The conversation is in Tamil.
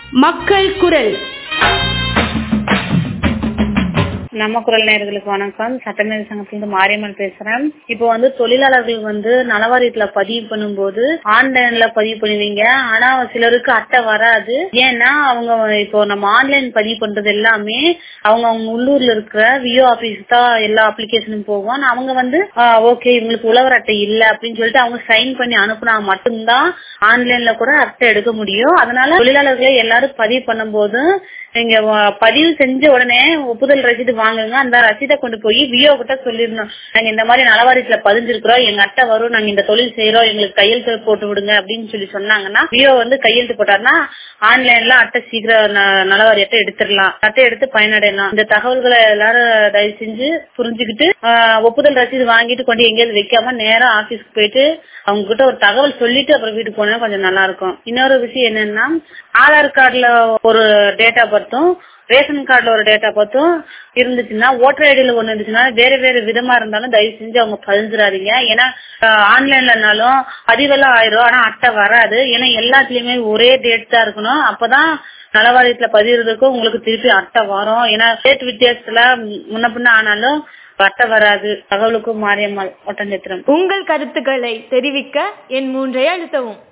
மக்கள் குரல் நம்ம குரல் நேயர்களுக்கு வணக்கம் சட்டமேல் சங்கத்திலிருந்து மாரியம்மன் பேசுறேன் இப்போ வந்து தொழிலாளர்கள் வந்து நலவாரியத்துல பதிவு பண்ணும்போது ஆன்லைன்ல பதிவு பண்ணுவீங்க ஆனா சிலருக்கு அட்டை வராது ஏன்னா அவங்க இப்போ நம்ம ஆன்லைன் பதிவு பண்றது எல்லாமே அவங்க அவங்க உள்ளூர்ல இருக்கிற விஓ ஆபீஸ் தான் எல்லா அப்ளிகேஷனும் போகும் அவங்க வந்து ஓகே இவங்களுக்கு உழவர் அட்டை இல்ல அப்படின்னு சொல்லிட்டு அவங்க சைன் பண்ணி அனுப்புனா மட்டும்தான் ஆன்லைன்ல கூட அட்டை எடுக்க முடியும் அதனால தொழிலாளர்களை எல்லாரும் பதிவு பண்ணும்போது நீங்க பதிவு செஞ்ச உடனே ஒப்புதல் ரசீது வாங்குங்க அந்த ரசீதை கொண்டு போய் விஓ கிட்ட சொல்லிடணும் நாங்க இந்த மாதிரி நலவாரியத்துல பதிஞ்சிருக்கிறோம் எங்க அட்டை வரும் நாங்க இந்த தொழில் செய்யறோம் எங்களுக்கு கையெழுத்து போட்டு விடுங்க அப்படின்னு சொல்லி சொன்னாங்கன்னா விஓ வந்து கையெழுத்து போட்டாருன்னா ஆன்லைன்ல அட்டை சீக்கிரம் நலவாரி அட்டை எடுத்துடலாம் அட்டை எடுத்து பயனடையலாம் இந்த தகவல்களை எல்லாரும் தயவு செஞ்சு புரிஞ்சுக்கிட்டு ஒப்புதல் ரசீது வாங்கிட்டு கொண்டு எங்கேயாவது வைக்காம நேரம் ஆபீஸ்க்கு போயிட்டு அவங்க கிட்ட ஒரு தகவல் சொல்லிட்டு அப்புறம் வீட்டுக்கு போனா கொஞ்சம் நல்லா இருக்கும் இன்னொரு விஷயம் என்னன்னா ஆதார் கார்டுல ஒரு டேட்டா பர்த்தும் ரேஷன் கார்டுல ஒரு டேட்டா பர்த்தும் இருந்துச்சுன்னா ஓட்டர் ஐடியில ஒண்ணு இருந்துச்சுன்னா வேற வேற விதமா இருந்தாலும் தயவு செஞ்சு அவங்க பதிஞ்சிடாதீங்க ஏன்னா ஆன்லைன்லனாலும் பதிவெல்லாம் ஆயிரும் ஆனா அட்டை வராது ஏன்னா எல்லாத்துலயுமே ஒரே டேட் தான் இருக்கணும் அப்பதான் நலவாரியத்துல பதிவுறதுக்கும் உங்களுக்கு திருப்பி அட்டை வரும் ஏன்னா டேட் வித்தியாசத்துல முன்ன பின்ன ஆனாலும் அட்டை வராது தகவலுக்கும் மாரியம்மாள் ஒட்டஞ்சத்திரம் உங்கள் கருத்துக்களை தெரிவிக்க என் மூன்றை அழுத்தவும்